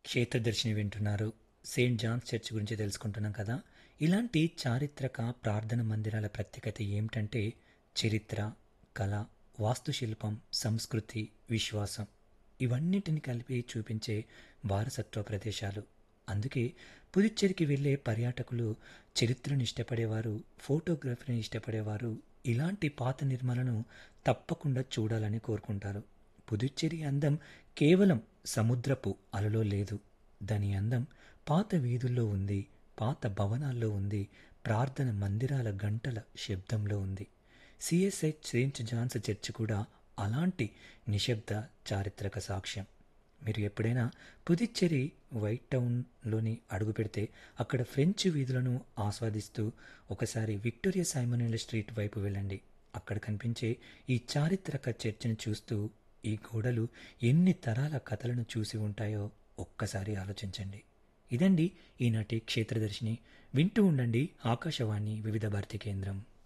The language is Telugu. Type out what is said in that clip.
క్షేత్రదర్శిని వింటున్నారు సెయింట్ జాన్స్ చర్చ్ గురించి తెలుసుకుంటున్నాం కదా ఇలాంటి చారిత్రక ప్రార్థన మందిరాల ప్రత్యేకత ఏమిటంటే చరిత్ర కళ వాస్తుశిల్పం సంస్కృతి విశ్వాసం ఇవన్నిటిని కలిపి చూపించే వారసత్వ ప్రదేశాలు అందుకే పుదుచ్చేరికి వెళ్ళే పర్యాటకులు చరిత్రను ఇష్టపడేవారు ఫోటోగ్రఫీని ఇష్టపడేవారు ఇలాంటి పాత నిర్మాలను తప్పకుండా చూడాలని కోరుకుంటారు పుదుచ్చేరి అందం కేవలం సముద్రపు అలలో లేదు దాని అందం పాత వీధుల్లో ఉంది పాత భవనాల్లో ఉంది ప్రార్థన మందిరాల గంటల శబ్దంలో ఉంది సిఎస్ఐ సెయింట్ జాన్స్ చర్చ్ కూడా అలాంటి నిశ్శబ్ద చారిత్రక సాక్ష్యం మీరు ఎప్పుడైనా పుదుచ్చేరి వైట్ టౌన్లోని అడుగు పెడితే అక్కడ ఫ్రెంచ్ వీధులను ఆస్వాదిస్తూ ఒకసారి విక్టోరియా సైమోనియల్ స్ట్రీట్ వైపు వెళ్ళండి అక్కడ కనిపించే ఈ చారిత్రక చర్చను చూస్తూ ఈ గోడలు ఎన్ని తరాల కథలను చూసి ఉంటాయో ఒక్కసారి ఆలోచించండి ఇదండి ఈనాటి క్షేత్రదర్శిని వింటూ ఉండండి ఆకాశవాణి వివిధ భారతి కేంద్రం